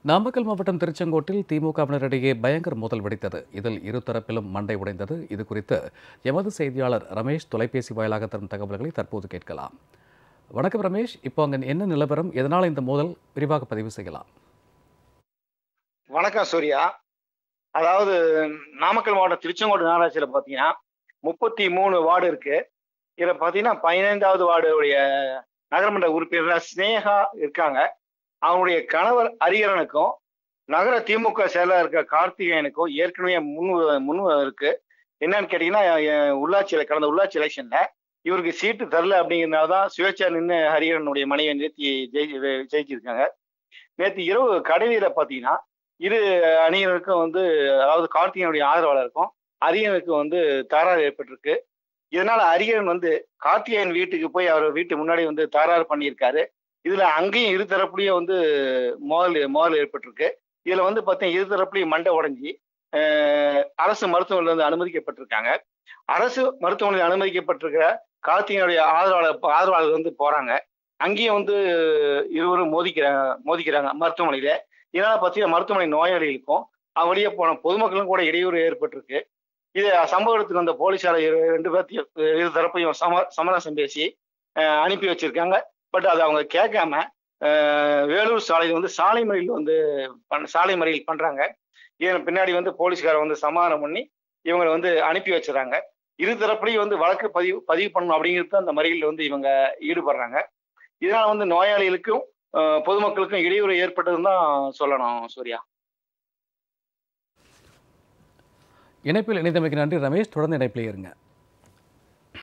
நாமக்கல் மாவட்டம் திருச்செங்கோட்டில் திமுகவினரிடையே பயங்கர மோதல் வெடித்தது இதில் இரு தரப்பிலும் மண்டை உடைந்தது இது குறித்து எமது செய்தியாளர் ரமேஷ் தொலைபேசி வாயிலாக தரும் தகவல்களை தற்போது கேட்கலாம் வணக்கம் ரமேஷ் இப்போ அங்கே என்ன நிலவரம் எதனால் இந்த மோதல் விரிவாக பதிவு செய்யலாம் வணக்கம் சூர்யா அதாவது நாமக்கல் மாவட்டம் திருச்செங்கோடு நகராட்சியில் பார்த்தீங்கன்னா முப்பத்தி மூணு வார்டு இருக்கு இதில் பார்த்தீங்கன்னா பதினைந்தாவது வார்டுடைய நகரமன்ற உறுப்பினர் ஸ்னேகா இருக்காங்க அவங்களுடைய கணவர் ஹரிகரனுக்கும் நகர திமுக செயலர் இருக்க கார்த்திகேயனுக்கும் ஏற்கனவே முன் முன் இருக்கு என்னன்னு கேட்டீங்கன்னா எ- உள்ளாட்சியில கடந்த உள்ளாட்சி எலெக்ஷன்ல இவருக்கு சீட்டு தரல அப்படிங்கிறதுனால தான் சுயேட்சா நின்று ஹரிகரனுடைய மனைவி நேத்தி ஜெயி ஜெயிச்சிருக்காங்க நேற்று இரவு கடைவீர பார்த்தீங்கன்னா இரு அணியினருக்கும் வந்து அதாவது கார்த்திகனுடைய ஆதரவாளருக்கும் அரியனுக்கு வந்து தகராறு ஏற்பட்டிருக்கு இதனால அரியன் வந்து கார்த்திகேயன் வீட்டுக்கு போய் அவர் வீட்டு முன்னாடி வந்து தகராறு பண்ணியிருக்காரு இதுல அங்கேயும் இரு தரப்புலயும் வந்து மோதல் மோதல் ஏற்பட்டிருக்கு இதுல வந்து பார்த்தீங்கன்னா இரு தரப்புலையும் மண்டை உடைஞ்சி அஹ், அரசு மருத்துவமனையில வந்து அனுமதிக்கப்பட்டிருக்காங்க அரசு மருத்துவமனையில் அனுமதிக்கப்பட்டிருக்கிற கார்த்திகனுடைய ஆதரவாளர் ஆதரவாளர் வந்து போறாங்க அங்கேயும் வந்து இருவரும் மோதிக்கிறாங்க மோதிக்கிறாங்க மருத்துவமனையில இதனால பார்த்தீங்கன்னா மருத்துவமனை நோயாளிகளுக்கும் அவ வழியே போன பொதுமக்களும் கூட இடையூறு ஏற்பட்டிருக்கு இது சம்பவத்துக்கு வந்த போலீசார் இரு- ரெண்டு பேர்த்தையும் இரு தரப்பையும் சம சமரசம் பேசி அஹ், அனுப்பி வச்சிருக்காங்க பட் அதை அவங்க கேட்காம அஹ், வேலூர் சாலையில் வந்து சாலை மறியல் வந்து பண் சாலை மறியல் பண்றாங்க இதன் பின்னாடி வந்து போலீஸ்காரர் வந்து சமாதானம் பண்ணி இவங்களை வந்து அனுப்பி வச்சுறாங்க இரு தரப்புலையும் வந்து வழக்கு பதிவு பதிவு பண்ணணும் அப்படிங்கிறது அந்த மறியலில் வந்து இவங்க ஈடுபடுறாங்க இதனால வந்து நோயாளிகளுக்கும் அஹ், பொதுமக்களுக்கும் இடையூறு ஏற்பட்டதுன்னு தான் சொல்லணும் சூர்யா இணைப்பில் இணைந்தமைக்கு நன்றி ரமேஷ் தொடர்ந்து இணைப்பிலே இருங்க